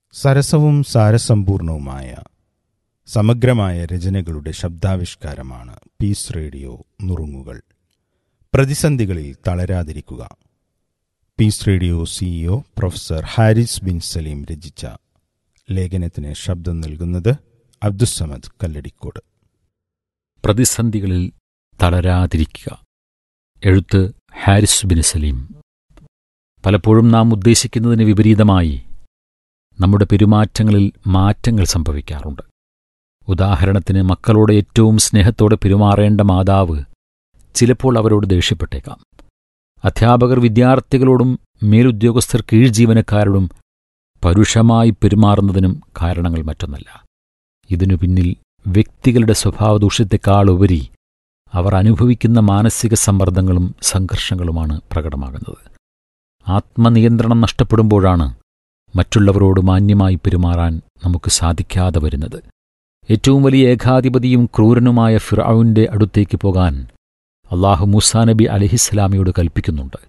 സരസവും സാരസമ്പൂർണവുമായ സമഗ്രമായ രചനകളുടെ ശബ്ദാവിഷ്കാരമാണ് piece radio നുറുങ്ങുകൾ പ്രതിസന്ധികളിൽ തളരാതിരിക്കുക peace radio CEO professor Haris bin Saleem രചിച്ച ലേഖനത്തിന് ശബ്ദം നൽകുന്നത് അബ്ദുസമദ് കല്ലടിക്കോട് പ്രതിസന്ധികളിൽ തളരാതിരിക്കുക എഴുത്ത് ഹാരിസ് ബിൻ സലീം പലപ്പോഴും നാം ഉദ്ദേശിക്കുന്നതിന് വിപരീതമായി നമ്മുടെ പെരുമാറ്റങ്ങളിൽ മാറ്റങ്ങൾ സംഭവിക്കാറുണ്ട് ഉദാഹരണത്തിന് മക്കളോട് ഏറ്റവും സ്നേഹത്തോടെ പെരുമാറേണ്ട മാതാവ് ചിലപ്പോൾ അവരോട് ദേഷ്യപ്പെട്ടേക്കാം അധ്യാപകർ വിദ്യാർത്ഥികളോടും മേലുദ്യോഗസ്ഥർ കീഴ് ജീവനക്കാരോടും പരുഷമായി പെരുമാറുന്നതിനും കാരണങ്ങൾ മറ്റൊന്നല്ല ഇതിനു പിന്നിൽ വ്യക്തികളുടെ സ്വഭാവദൂഷ്യത്തെക്കാളുപരി അവർ അനുഭവിക്കുന്ന മാനസിക സമ്മർദ്ദങ്ങളും സംഘർഷങ്ങളുമാണ് പ്രകടമാകുന്നത് ആത്മനിയന്ത്രണം നഷ്ടപ്പെടുമ്പോഴാണ് മറ്റുള്ളവരോട് മാന്യമായി പെരുമാറാൻ നമുക്ക് സാധിക്കാതെ വരുന്നത് ഏറ്റവും വലിയ ഏകാധിപതിയും ക്രൂരനുമായ ഫിറൌവിന്റെ അടുത്തേക്ക് പോകാൻ അള്ളാഹു മൂസാ നബി അലഹിസ്ലാമിയോട് കൽപ്പിക്കുന്നുണ്ട്